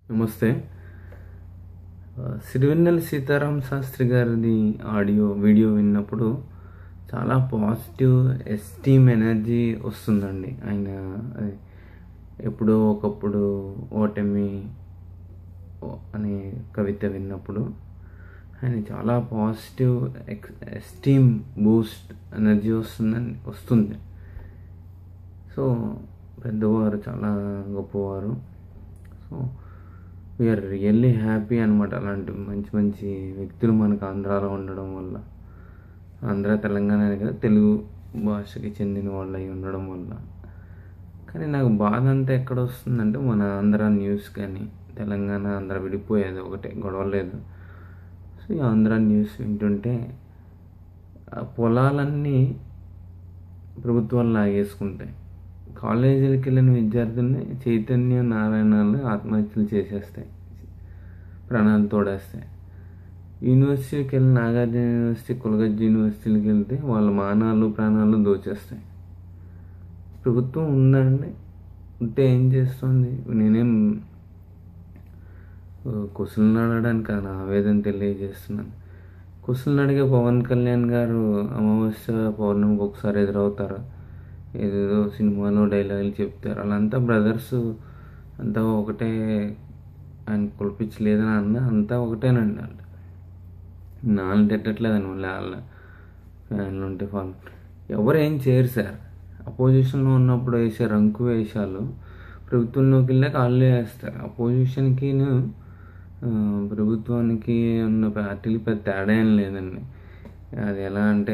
నమస్తే ఆ, సిరివెన్నెల సీతారాం శాస్త్రి గారిది ఆడియో వీడియో విన్నప్పుడు చాలా పాజిటివ్ ఎస్టీమ్ ఎనర్జీ వస్తుందండి ఆయన అది ఎప్పుడో ఒకప్పుడు ఓటమి ఓ- అనే కవిత విన్నప్పుడు ఆయన చాలా పాజిటివ్ ఎక్స్ ఎస్టీమ్ బూస్ట్ ఎనర్జీ వస్తుందని వస్తుంది సో పెద్దవారు చాలా గొప్పవారు సో వీఆర్ రియల్లీ హ్యాపీ అనమాట అలాంటి మంచి మంచి వ్యక్తులు మనకు ఆంధ్రాలో ఉండడం వల్ల ఆంధ్ర తెలంగాణ కదా తెలుగు భాషకి చెందిన వాళ్ళు అయి ఉండడం వల్ల కానీ నాకు బాధ అంతా ఎక్కడ వస్తుందంటే మన ఆంధ్ర న్యూస్ కానీ తెలంగాణ ఆంధ్ర విడిపోయేది ఒకటే గొడవ లేదు సో ఈ ఆంధ్ర న్యూస్ వింటుంటే ఆ పొలాలన్నీ ప్రభుత్వాలు లాగేసుకుంటాయి కాలేజీలకు వెళ్ళిన విద్యార్థుల్ని చైతన్య నారాయణాలు ఆత్మహత్యలు చేసేస్తాయి ప్రాణాలు తోడేస్తాయి యూనివర్సిటీకి వెళ్ళి నాగార్జున యూనివర్సిటీ కులగజ్జి యూనివర్సిటీకి వెళ్తే వాళ్ళ మానాలు ప్రాణాలు దోచేస్తాయి ప్రభుత్వం ఉందండి ఉంటే ఏం చేస్తుంది నేనేం కుశలను అడగడానికి కాదు నా ఆవేదన తెలియజేస్తున్నాను కుశలను అడిగే పవన్ కళ్యాణ్ గారు అమావాస్య పౌర్ణమికి ఒకసారి ఎదురవుతారు ఏదేదో సినిమాలో డైలాగులు చెప్తారు వాళ్ళంతా బ్రదర్స్ అంతా ఒకటే ఆయన కులిపించలేదని అన్న అంతా ఒకటేనండి వాళ్ళు నాన్న తిట్టట్లేదని మళ్ళీ వాళ్ళ ఫ్యాన్లు ఉంటే ఫాల్ ఎవరు ఏం చేయరు సార్ అపోజిషన్లో ఉన్నప్పుడు వేసే రంకు వేషాలు ప్రభుత్వంలోకి వెళ్ళాక వాళ్ళే వేస్తారు అపోజిషన్కి ప్రభుత్వానికి ఉన్న పార్టీలు పెద్ద తేడా ఏం లేదండి అది ఎలా అంటే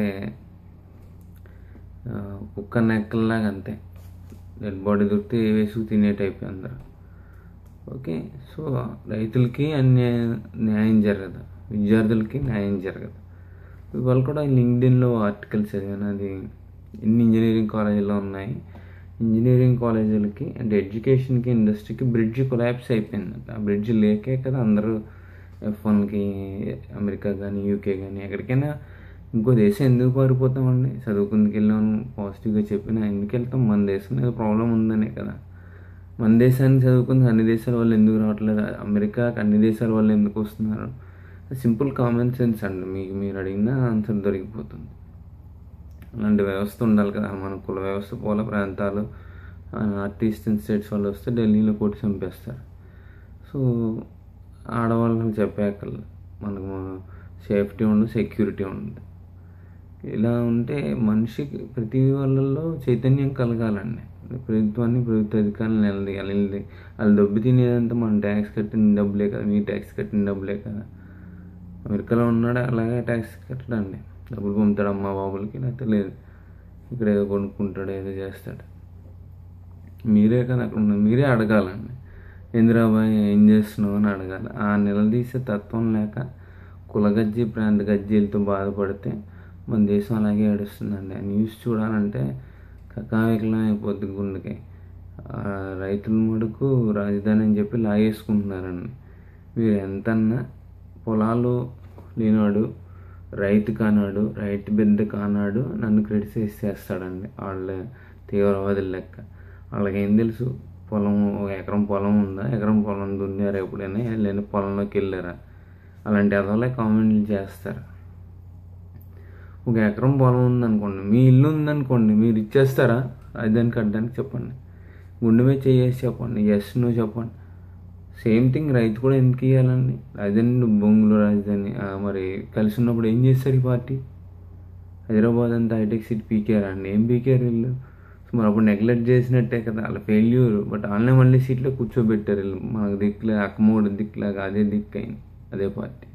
ఆ, కుక్క నెక్కల్లాగా అంతే డెడ్ బాడీ దొరికితే ఏ వేసుకు తినే టైప్ అందరు ఓకే సో రైతులకి అన్యాయం న్యాయం జరగదు విద్యార్థులకి న్యాయం జరగదు ఇవాళ కూడా లింక్డ్ఇన్లో ఆర్టికల్ చదివాను అది ఎన్ని ఇంజనీరింగ్ కాలేజీలో ఉన్నాయి ఇంజనీరింగ్ కాలేజీలకి అంటే ఎడ్యుకేషన్కి ఇండస్ట్రీకి బ్రిడ్జ్ కొలాప్స్ అయిపోయింది ఆ బ్రిడ్జ్ లేకే కదా అందరూ ఎఫ్ వన్కి అమెరికా కానీ యూకే కానీ ఎక్కడికైనా ఇంకో దేశం ఎందుకు పారిపోతామండి చదువుకుందుకు వెళ్ళాము పాజిటివ్గా చెప్పినా ఎందుకు వెళ్తాం మన దేశంలో ఏదో ప్రాబ్లం ఉందనే కదా మన దేశానికి చదువుకుంది అన్ని దేశాల వాళ్ళు ఎందుకు రావట్లేదు అమెరికాకి అన్ని దేశాల వాళ్ళు ఎందుకు వస్తున్నారు సింపుల్ కామన్ సెన్స్ అండి మీకు మీరు అడిగిన ఆన్సర్ దొరికిపోతుంది అలాంటి వ్యవస్థ ఉండాలి కదా మన కుల వ్యవస్థ పూల ప్రాంతాలు నార్త్ ఈస్టర్న్ స్టేట్స్ వాళ్ళు వస్తే ఢిల్లీలో కొట్టి చంపేస్తారు సో ఆడవాళ్ళకి చెప్పాకల్ మనకు సేఫ్టీ ఉండదు సెక్యూరిటీ ఉండదు ఇలా ఉంటే మనిషికి ప్రతి వాళ్ళల్లో చైతన్యం కలగాలండి ప్రభుత్వాన్ని ప్రభుత్వ అధికారులు నిలదీయాలి వీళ్ళది వాళ్ళు డబ్బు తినేదంతా మనం ట్యాక్స్ కట్టిన డబ్బులే కదా మీ ట్యాక్స్ కట్టిన డబ్బులే కదా అమెరికాలో ఉన్నాడు అలాగే ట్యాక్స్ కట్టడండి డబ్బులు పంపుతాడు అమ్మ బాబులకి లేకపోతే లేదు ఇక్కడ ఏదో కొనుక్కుంటాడు ఏదో చేస్తాడు మీరే కదా అక్కడ ఉన్నది మీరే అడగాలండి ఇందిరాబాయ్ ఏం చేస్తున్నావు అని అడగాలి ఆ నిలదీసే తత్వం లేక కులగజ్జి ప్రాంత గజ్జీలతో బాధపడితే మన దేశం అలాగే ఏడుస్తుందండి ఆ న్యూస్ చూడాలంటే కకావికలం అయిపోద్ది గుండెకి ఆ రైతుల మటుకు రాజధాని అని చెప్పి లాగేసుకుంటున్నారండి మీరు ఎంతన్నా పొలాలు లేనాడు రైతు కానాడు రైతు బిడ్డ కానాడు నన్ను క్రిటిసైజ్ చేస్తాడండి వాళ్ళ తీవ్రవాదుల లెక్క వాళ్ళకి ఏం తెలుసు పొలం ఒక ఎకరం పొలం ఉందా ఎకరం పొలం దున్నారా ఎప్పుడైనా వెళ్ళిన పొలంలోకి వెళ్ళారా అలాంటి అదోలే కామెంట్లు చేస్తారు ఒక ఎకరం పొలం ఉందనుకోండి మీ ఇల్లు ఉందనుకోండి మీరు ఇచ్చేస్తారా రాజధాని కట్టడానికి చెప్పండి గుండె మీద చేసి చెప్పండి ఎస్ నువ్వు చెప్పండి సేమ్ థింగ్ రైతు కూడా ఎందుకు ఇవ్వాలండి రాజధాని బొంగులు రాజధాని ఆ, మరి కలిసి ఉన్నప్పుడు ఏం చేస్తారు ఈ పార్టీ హైదరాబాద్ అంతా హైటెక్ సిటీ పీకేరా అండి ఏం పీకారు వీళ్ళు సో మరి అప్పుడు నెగ్లెక్ట్ చేసినట్టే కదా వాళ్ళ ఫెయిల్యూర్ బట్ వాళ్ళనే మళ్ళీ సీట్లో కూర్చోబెట్టారు వీళ్ళు మనకు దిక్కులే అక్కమూడు దిక్కులాగా అదే దిక్కు అయింది అదే పార్టీ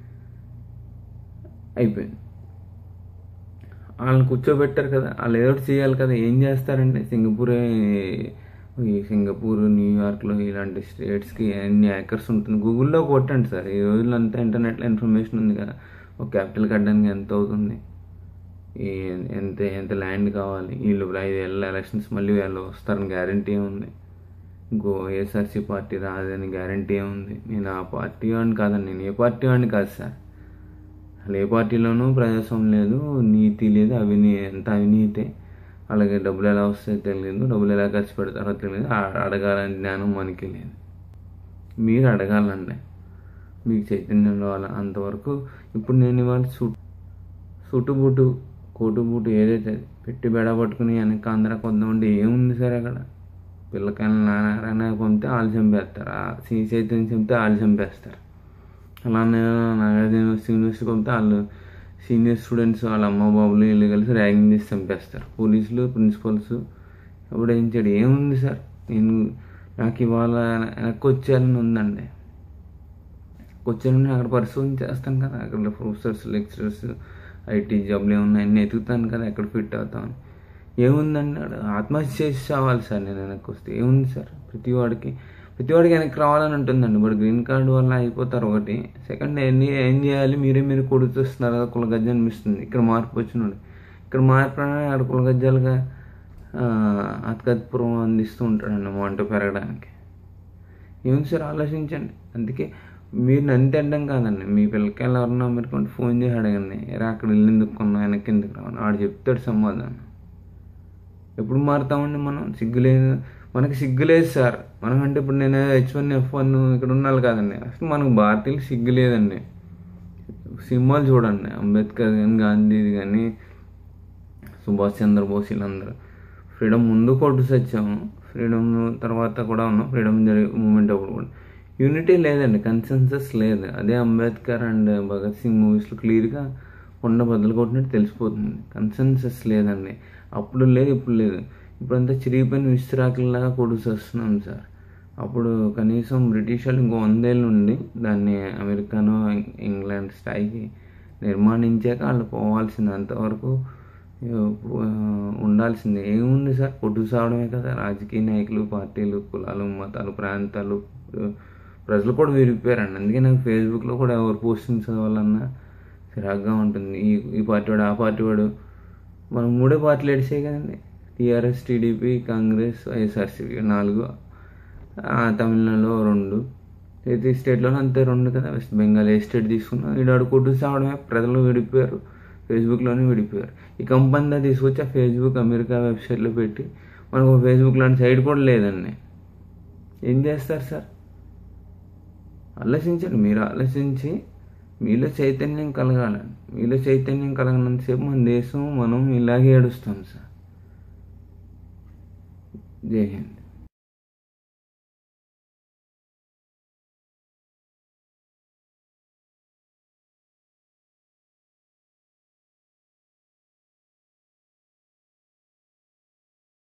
అయిపోయింది వాళ్ళని కూర్చోబెట్టారు కదా వాళ్ళు ఏదో ఒకటి చేయాలి కదా ఏం చేస్తారంటే సింగపూరే ఈ సింగపూర్ న్యూయార్క్లో ఇలాంటి స్టేట్స్కి ఎన్ని హ్యాకర్స్ ఉంటుంది గూగుల్లో కొట్టండి సార్ ఈ రోజుల్లో అంతా ఇంటర్నెట్లో ఇన్ఫర్మేషన్ ఉంది కదా ఒక క్యాపిటల్ కట్టడానికి ఎంత అవుతుంది ఈ ఎంత ఎంత ల్యాండ్ కావాలి వీళ్ళు ఐదు ఏళ్ళ ఎలక్షన్స్ మళ్ళీ వాళ్ళు వస్తారని గ్యారంటీ ఉంది ఇంకో ఏఎస్ఆర్సీ పార్టీ రాదని గ్యారంటీ ఉంది నేను ఆ పార్టీ వాడిని కాదండి నేను ఏ పార్టీ వాడిని కాదు సార్ అసలు ఏ పార్టీలోనూ ప్రజాస్వామ్యం లేదు నీతి లేదు అవినీ ఎంత అవినీతే అలాగే డబ్బులు ఎలా వస్తాయో తెలియదు డబ్బులు ఎలా ఖర్చు పెడతారో తెలియదు ఆ- అడగాలని జ్ఞానం మనకి లేదు మీరు అడగాలండి మీకు చైతన్యం రావాలి అంతవరకు ఇప్పుడు నేను ఇవాళ సు సుటుబుటు కోటుబుటు ఏదైతే అది పెట్టి బెడ పట్టుకుని వెనక అందరూ కొంతమంది ఏముంది సార్ అక్కడ పిల్లకాయలు నారాయణ పంపితే వాళ్ళు చంపేస్తారు ఆ శ్రీ చైతన్యం చంపితే వాళ్ళు చంపేస్తారు అలానే నాగార్జున యూనివర్సిటీ యూనివర్సిటీ పంపితే వాళ్ళు సీనియర్ స్టూడెంట్స్ వాళ్ళ అమ్మ బాబులు వీళ్ళు కలిసి ర్యాగింగ్ చేసి చంపేస్తారు పోలీసులు ప్రిన్సిపల్స్ అప్పుడు ఏం చేయడు ఏముంది సార్ నేను నాకు ఇవాళ వెనక్కి వచ్చేయాలని ఉందండి వచ్చాను అక్కడ పరిశోధన చేస్తాను కదా అక్కడ ప్రొఫెసర్స్ లెక్చరర్స్ ఐటీ జాబ్లు ఏమున్నాయి అన్నీ ఎతుకుతాను కదా ఎక్కడ ఫిట్ అవుతామని ఏముందండి ఆడ ఆత్మహత్య చేసి చావాలి సార్ నేను వెనక్కి వస్తే ఏముంది సార్ ప్రతి వాడికి ప్రతి వాడికి వెనక్కి రావాలని ఉంటుందండి ఇప్పుడు గ్రీన్ కార్డు వల్ల అయిపోతారు ఒకటి సెకండ్ ఎన్ని ఏం చేయాలి మీరే మీరు కొడుతుస్తున్నారు కదా కులగజ్జ అనిపిస్తుంది ఇక్కడ మార్పు వచ్చినాడు ఇక్కడ మార్పు అనేది ఆడ కులగజ్జాలుగా అతకత్పురం అందిస్తూ ఉంటాడండి మంట పెరగడానికి ఏముంది సార్ ఆలోచించండి అందుకే మీరు నన్ను తినడం కాదండి మీ పిల్లకాయలు ఎవరన్నా అమెరికంటే ఫోన్ చేసి అడగండి ఎరా అక్కడ ఇల్లు ఎందుకు కొన్నా వెనక్కి ఎందుకు రావని ఆడు చెప్తాడు సమాధానం ఎప్పుడు మారుతామండి మనం సిగ్గులేదు మనకి సిగ్గులేదు సార్ మనం అంటే ఇప్పుడు నేను హెచ్ వన్ ఎఫ్ వన్ ఇక్కడ ఉండాలి కాదండి అసలు మనకు భారతీయులు సిగ్గు లేదండి సినిమాలు చూడండి అంబేద్కర్ కానీ గాంధీది కానీ సుభాష్ చంద్రబోస్ వీళ్ళందరూ ఫ్రీడమ్ ముందు కొట్టు సచ్చాము ఫ్రీడమ్ తర్వాత కూడా ఉన్నాం ఫ్రీడమ్ జరిగే మూమెంట్ అప్పుడు కూడా యూనిటీ లేదండి కన్సెన్సస్ లేదు అదే అంబేద్కర్ అండ్ భగత్ సింగ్ మూవీస్లో క్లియర్గా కొండ బదులు కొట్టినట్టు తెలిసిపోతుంది కన్సెన్సస్ లేదండి అప్పుడు లేదు ఇప్పుడు లేదు ఇప్పుడంతా చిరిగిపోయిన విస్తరాకుల్లాగా కొడుకు వస్తున్నాం సార్ అప్పుడు కనీసం బ్రిటిష్ వాళ్ళు ఇంకో వందేళ్ళు ఉండి దాన్ని అమెరికానో ఇంగ్లాండ్ స్థాయికి నిర్మాణించాక వాళ్ళు పోవాల్సింది అంతవరకు ఉండాల్సిందే ఏముంది సార్ కొట్టు సావడమే కదా రాజకీయ నాయకులు పార్టీలు కులాలు మతాలు ప్రాంతాలు ప్రజలు కూడా విరిగిపోయారండి అందుకే నాకు ఫేస్బుక్లో కూడా ఎవరు పోస్టింగ్ చదవాలన్నా చిరాగ్గా ఉంటుంది ఈ ఈ పార్టీ వాడు ఆ పార్టీ వాడు మనం మూడే పార్టీలు ఏడిసాయి కదండి టీఆర్ఎస్ టీడీపీ కాంగ్రెస్ వైఎస్ఆర్సీపీ నాలుగు తమిళనాడులో రెండు ప్రతి స్టేట్లో అంతే రెండు కదా వెస్ట్ బెంగాల్ ఏ స్టేట్ తీసుకున్నా వీడు కొట్టు సావడమే ప్రజలు విడిపోయారు ఫేస్బుక్లోనే విడిపోయారు ఈ కంపెనీ తీసుకొచ్చి ఆ ఫేస్బుక్ అమెరికా వెబ్సైట్లో పెట్టి మనకు ఫేస్బుక్ లాంటి సైట్ కూడా లేదండి ఏం చేస్తారు సార్ ఆలోచించండి మీరు ఆలోచించి మీలో చైతన్యం కలగాలని మీలో చైతన్యం కలగనంతసేపు మన దేశం మనం ఇలాగే ఏడుస్తాం సార్ జై హింద్